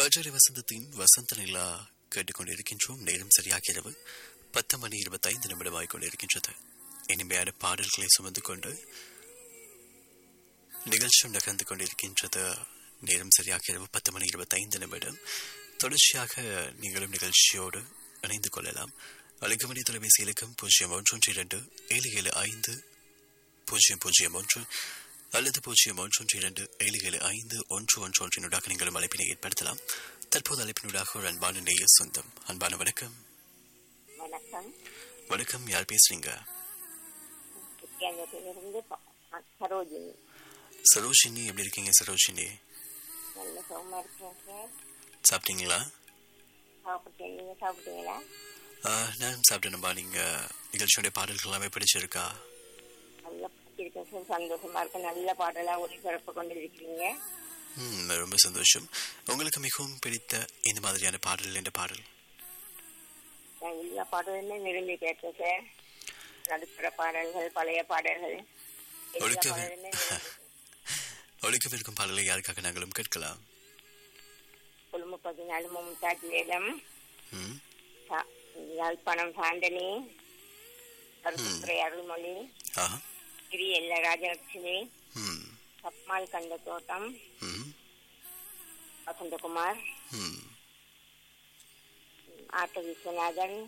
கஜரி வசந்தத்தின் வசந்த நிலா கேட்டுக்கொண்டிருக்கின்றோம் நேரம் சரியாக இரவு பத்து மணி இருபத்தைந்து நிமிடமாகிக் கொண்டிருக்கின்றது இனிமையான பாடல்களை சுமந்து கொண்டு நிகழ்ச்சியும் நகர்ந்து கொண்டிருக்கின்றது நேரம் சரியாக இரவு பத்து மணி இருபத்தைந்து நிமிடம் தொடர்ச்சியாக நீங்களும் நிகழ்ச்சியோடு இணைந்து கொள்ளலாம் அழைக்கமணி தொலைபேசி இலக்கம் பூஜ்ஜியம் ஒன்று இரண்டு ஏழு ஏழு ஐந்து பூஜ்ஜியம் பூஜ்ஜியம் ஒன்று அல்லது பூஜ்ஜியம் ஒன்று இரண்டு ஏழு ஏழு ஐந்து ஒன்று ஒன்று ஒன்றினூடாக நீங்களும் அழைப்பினை ஏற்படுத்தலாம் தற்போது அழைப்பினூடாக ஒரு அன்பான நேய சொந்தம் அன்பான வணக்கம் வணக்கம் வணக்கம் யார் பேசுறீங்க கிட்டியாங்கத்திலிருந்து சரோஜினி சரோஷினி எப்படி இருக்கீங்க சரோஷினி நல்ல சுகமா இருக்கேன் சார் சாப்பிட்டீங்களா சாப்பிட்டேன் நீங்க சாப்பிட்டீங்களா ஆ, நான் சாப்பிட்டேன்பா நீங்க நிகழ்ச்சியுடைய பாடல்கள் எல்லாமே பிடிச்சிருக்கா நல்லா பிடிச்சிருக்கேன் சார் சந்தோஷமா இருக்கு நல்ல பாடலா ஒளிபரப்பு கொண்டு இருக்கிறீங்க ம் ரொம்ப சந்தோஷம் உங்களுக்கு மிகவும் பிடித்த இந்த மாதிரியான பாடல் என்ற பாடல் நான் எல்லா பாடலுமே விரும்பி கேட்டேன் சார் நடுப்புற பாடல்கள் பழைய பாடல்கள் எல்லா ஒழிக்க பாடலுமே விரும்பி ஒழிக்கவிருக்கும் பாடலை யாருக்காக நாங்களும் கேட்கலாம் குழும பதினாலு மும்தாஜ் வேதம் ம் சா- யாழ்ப்பாணம் சாந்தனி கருத்துத்துறை அருள்மொழி ஆஹா கிரி எல்ல ராஜலட்சுமி ம் சப்மால் கண்ட தோட்டம் ம் வசந்தகுமார் ம் ஆட்ட விஸ்வநாதன்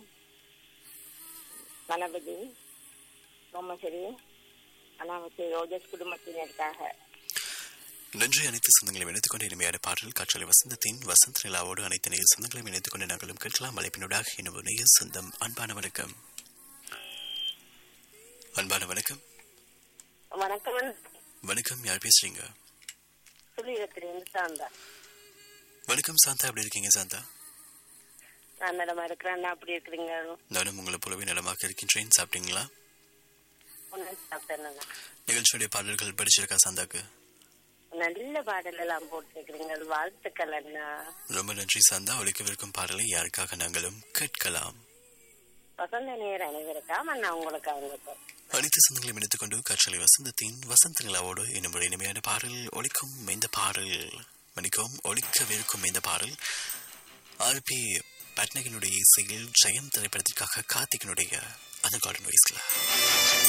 கணபதி சோமஸ்வரி அனாமத்தி ரோஜஸ் குடும்பத்தினருக்காக நன்றி அனைத்து சொந்தங்களையும் இணைத்துக் கொண்டு இனிமையான பாடல் காற்றலை வசந்தத்தின் வசந்த நிலாவோடு அனைத்து நேய சொந்தங்களையும் இணைத்துக் கொண்டு நாங்களும் கேட்கலாம் அழைப்பினூடாக இன்னும் நேய சொந்தம் அன்பான வணக்கம் அன்பான வணக்கம் வணக்கம் வணக்கம் யார் பேசுறீங்க சுழியத்திலிருந்து சாந்தா வணக்கம் சாந்தா எப்படி இருக்கீங்க சாந்தா நான் நலமா இருக்கிறேன் அப்படி இருக்கிறீங்க நானும் உங்களை போலவே நலமாக இருக்கின்றேன் சாப்பிட்டீங்களா ஒன்னும் சாப்பிட்டேன் நிகழ்ச்சியுடைய பாடல்கள் படிச்சிருக்கா சாந்தாக்கு நல்ல பாடல் எல்லாம் போட்டுருக்கிறீங்க வாழ்த்துக்கள் அண்ணா ரொம்ப நன்றி சாந்தா ஒழிக்கவிருக்கும் பாடலை யாருக்காக நாங்களும் கேட்கலாம் வசந்த நேர் அனைவருக்காம நான் உங்களுக்கு அவங்க அனைத்து சொந்தங்களையும் இணைத்துக் கொண்டு காற்றலை வசந்தத்தின் வசந்த நிலாவோடு இன்னும் ஒரு இனிமையான பாடல் ஒலிக்கும் இந்த பாடல் மன்னிக்கவும் ஒலிக்கவிருக்கும் இந்த பாடல் ஆர்பி பட்னகனுடைய இசையில் ஜெயம் திரைப்படத்திற்காக கார்த்திகனுடைய அந்த கார்டன் வயசுல